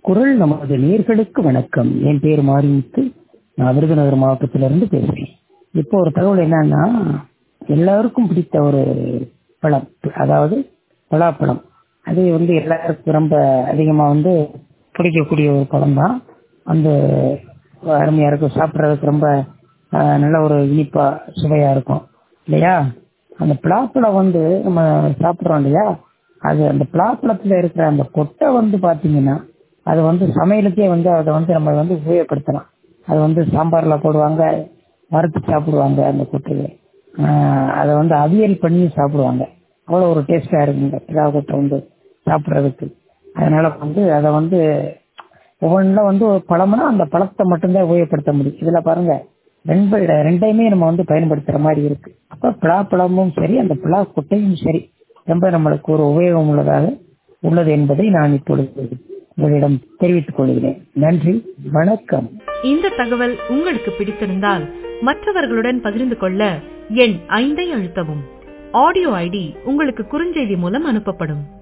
குரல் நமது நேர்களுக்கு வணக்கம் என் பேர் மாரிமுத்து நான் விருதுநகர் மாவட்டத்திலிருந்து பேசுறேன் இப்போ ஒரு தகவல் என்னன்னா எல்லாருக்கும் பிடித்த ஒரு பழம் அதாவது பலாப்பழம் அது வந்து எல்லாருக்கும் ரொம்ப அதிகமாக வந்து பிடிக்கக்கூடிய ஒரு பழம் தான் அந்த அருமையாக இருக்கும் சாப்பிட்றதுக்கு ரொம்ப ஆஹ், நல்ல ஒரு இனிப்பா சுவையாக இருக்கும் இல்லையா அந்த பலாப்பழம் வந்து நம்ம சாப்பிட்றோம் இல்லையா அது அந்த பலாப்பழத்தில் இருக்கிற அந்த கொட்டை வந்து பார்த்தீங்கன்னா அது வந்து சமையலுக்கே வந்து அதை வந்து நம்ம வந்து உபயோகப்படுத்தலாம் அது வந்து சாம்பாரில் போடுவாங்க வறுத்து சாப்பிடுவாங்க அந்த கொட்டையை ஆஹ் அதை வந்து அவியல் பண்ணி சாப்பிடுவாங்க அவ்வளோ ஒரு டேஸ்டாக இருக்குங்க பிலா கொட்டை வந்து சாப்பிட்றதுக்கு அதனால வந்து அதை வந்து ஒவ்வொன்றில் வந்து ஒரு பழம்னா அந்த பழத்தை மட்டும்தான் உபயோகப்படுத்த முடியும் இதில் பாருங்க ரெண்டு ரெண்டையுமே நம்ம வந்து பயன்படுத்துகிற மாதிரி இருக்கு அப்போ பலாப்பழமும் சரி அந்த பலா கொட்டையும் சரி ரொம்ப நம்மளுக்கு ஒரு உபயோகம் உள்ளதாக உள்ளது என்பதை நான் இப்பொழுது உங்களிடம் தெரிவித்துக் கொள்கிறேன் நன்றி வணக்கம் இந்த தகவல் உங்களுக்கு பிடித்திருந்தால் மற்றவர்களுடன் பகிர்ந்து கொள்ள எண் ஐந்தை அழுத்தவும் ஆடியோ ஐடி உங்களுக்கு குறுஞ்செய்தி மூலம் அனுப்பப்படும்